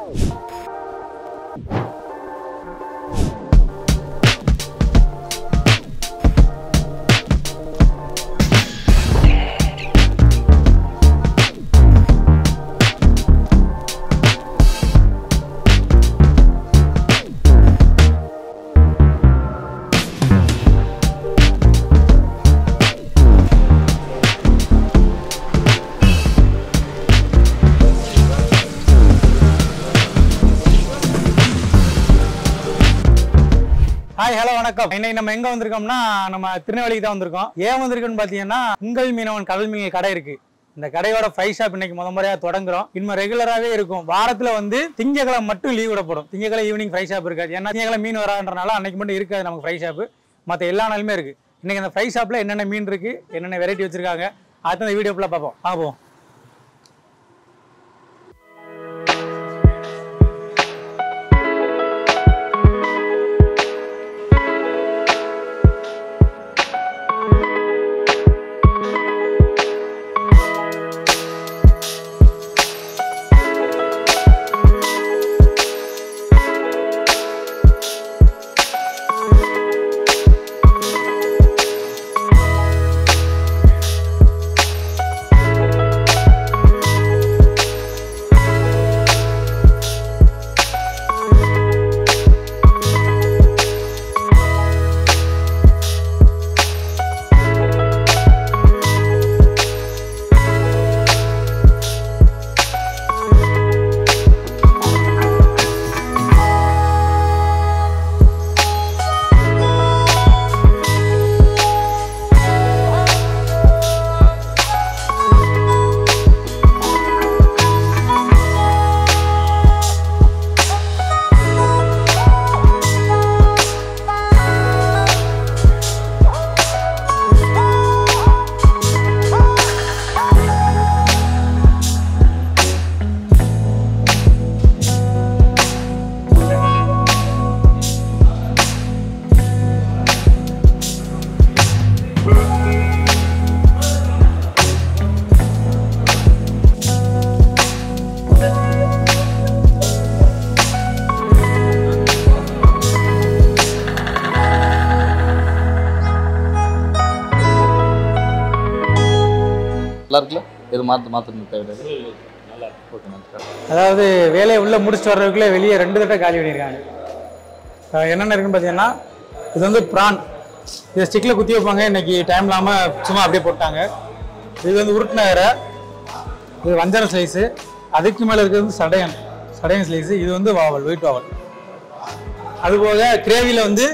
hi hello வணக்கம் இன்னைக்கு நம்ம எங்க வந்திருக்கோம்னா நம்ம திருநெல்வேலிக்கு தான் வந்திருக்கோம் ஏன் வந்திருக்கோம்னு பாத்தீங்கன்னா உங்கள் மீனவன் கடல் மீன் கடை இருக்கு இந்த கடையோட ஃப்ரை ஷாப் இன்னைக்கு முத முறையா தொடங்குறோம் இனிமே ரெகுலராகவே இருக்கும் வாரத்துல வந்து திங்கக்கிழமை மட்டும் லீவ் விடப்படும் திங்கக்கிழமை ஈவினிங் ஃப்ரை ஷாப் இருக்காது ஏன்னா திங்கக்கிழமை மீன் வரான்றனால அன்னைக்கு மட்டும் இருக்காது நமக்கு ஃப்ரை ஷாப் மற்ற எல்லா நாளுமே இருக்கு இன்னைக்கு அந்த ஃப்ரை ஷாப்ல என்னென்ன மீன் இருக்கு என்னென்ன வெரைட்டி வச்சிருக்காங்க அடுத்த இந்த வீடியோ ஃபுல்லாக பார்ப்போம் ஆ நல்லா இருக்குல்ல எது மாற்ற மாற்றணும் தேவையில்லை ஓகே நன்றி அதாவது வேலையை உள்ள முடிச்சுட்டு வர்றதுக்குள்ளே வெளியே ரெண்டு தட்டை காலி பண்ணியிருக்காங்க அஹ் என்னென்ன இருக்குன்னு பார்த்தீங்கன்னா இது வந்து ப்ரான் இதை ஸ்டிக்கில் குத்தி வைப்பாங்க இன்னைக்கு டைம் இல்லாமல் சும்மா அப்படியே போட்டாங்க இது வந்து உருட்டின வேற இது வஞ்சரம் ஸ்லைஸு அதுக்கு மேலே இருக்கிறது வந்து சடையன் சடையன் ஸ்லைஸு இது வந்து வாவல் ஒயிட் வாவல் அதுபோக கிரேவியில் வந்து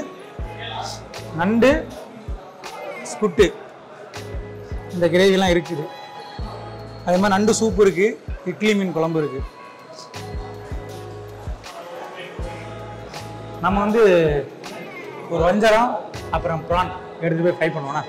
நண்டு ஸ்குட்டு இந்த கிரேவிலாம் இருக்குது அதே மாதிரி நண்டு சூப் இருக்கு இட்லி மீன் குழம்பு இருக்கு நம்ம வந்து ஒரு வஞ்சரம் அப்புறம் ப்ரான் எடுத்து போய் ஃப்ரை பண்ணுவோம்னா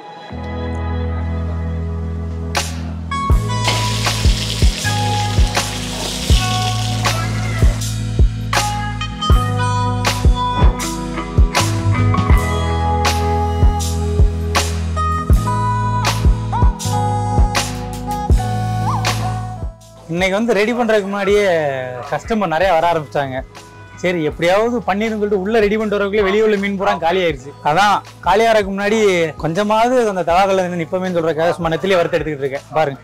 இன்னைக்கு வந்து ரெடி பண்றதுக்கு முன்னாடியே கஸ்டமர் நிறைய வர ஆரம்பிச்சிட்டாங்க சரி எப்படியாவது பண்ணிருன்னு சொல்லிட்டு உள்ள ரெடி பண்ணிட்டு வரக்குள்ளே வெளியே உள்ள மீன் பூரா காலி ஆயிருச்சு அதான் காலியாகிறதுக்கு முன்னாடி கொஞ்சமாவது அந்த தவாக்கல்ல இருந்து நிப்பமேன்னு சொல்றதுக்காக சும்மா நெத்திலே வறுத்து எடுத்துக்கிட்டு இருக்கேன் பாருங்க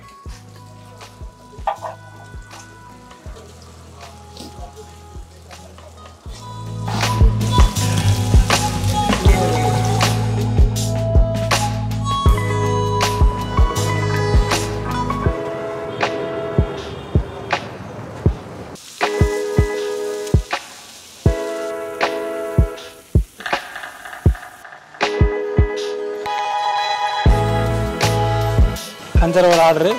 அஞ்சரை ஒரு ஆர்டரு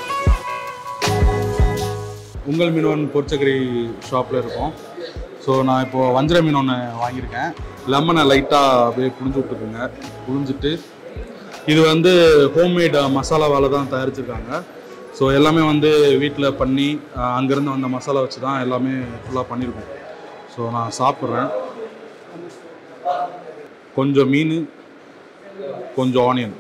உங்கள் மீனவன் பொரிச்சக்கறி ஷாப்பில் இருக்கோம் ஸோ நான் இப்போது வஞ்சர மீன் ஒன்று வாங்கியிருக்கேன் லெமனை லைட்டாக அப்படியே புழிஞ்சு விட்டுருக்குங்க புழிஞ்சிட்டு இது வந்து ஹோம்மேட் மசாலாவால் தான் தயாரிச்சிருக்காங்க ஸோ எல்லாமே வந்து வீட்டில் பண்ணி அஹ், அங்கேருந்து வந்த மசாலா வச்சு தான் எல்லாமே ஃபுல்லாக பண்ணியிருக்கோம் ஸோ நான் சாப்பிட்றேன் கொஞ்சம் மீன் கொஞ்சம் ஆனியன்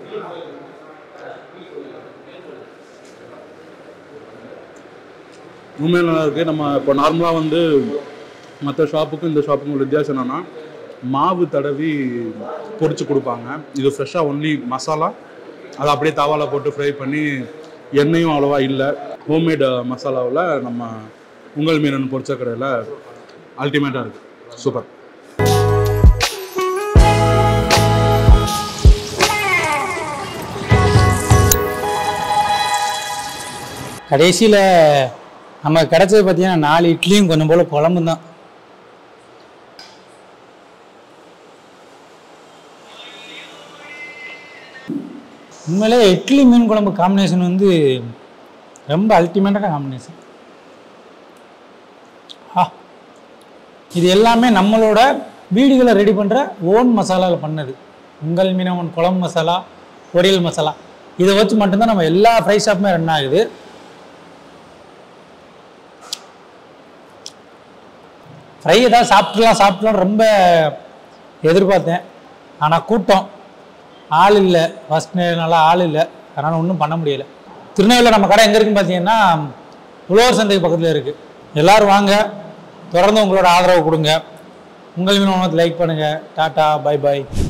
உண்மையாக நல்லா இருக்குது நம்ம இப்போ நார்மலாக வந்து மற்ற ஷாப்புக்கும் இந்த ஷாப்புக்கும் உள்ள வித்தியாசம் என்னன்னா மாவு தடவி பொரிச்சு கொடுப்பாங்க இது ஃப்ரெஷ்ஷாக ஒன்லி மசாலா அதை அப்படியே தவால போட்டு ஃப்ரை பண்ணி எண்ணெயும் அவ்வளோவா இல்லை ஹோம்மேட் மசாலாவில் நம்ம உங்கள் மீனன் பொரிச்ச கடையில் அல்டிமேட்டாக இருக்குது சூப்பர் கடைசியில் நம்ம கிடச்சது பார்த்தீங்கன்னா நாலு இட்லியும் கொஞ்சம் போல் குழம்பும் தான் உண்மையிலே இட்லி மீன் குழம்பு காம்பினேஷன் வந்து ரொம்ப அல்டிமேட்டான காம்பினேஷன் ஆ இது எல்லாமே நம்மளோட வீடுகளை ரெடி பண்ணுற ஓன் மசாலாவில் பண்ணது உங்கள் மீனவன் குழம்பு மசாலா பொரியல் மசாலா இதை வச்சு மட்டும்தான் நம்ம எல்லா ஃப்ரை ஷாப்புமே ரன் ஆகுது ஃப்ரை ஏதாவது சாப்பிட்டுலாம் சாப்பிட்டுலாம் ரொம்ப எதிர்பார்த்தேன் ஆனால் கூட்டம் ஆள் இல்லை ஃபஸ்ட் நல்லா ஆள் இல்லை அதனால் ஒன்றும் பண்ண முடியலை திருநெல்வேலியில் நம்ம கடை எங்கே இருக்குன்னு பார்த்தீங்கன்னா உழவர் சந்தைக்கு பக்கத்தில் இருக்குது எல்லோரும் வாங்க தொடர்ந்து உங்களோட ஆதரவு கொடுங்க உங்கள் மீன் லைக் பண்ணுங்கள் டாட்டா பை பாய்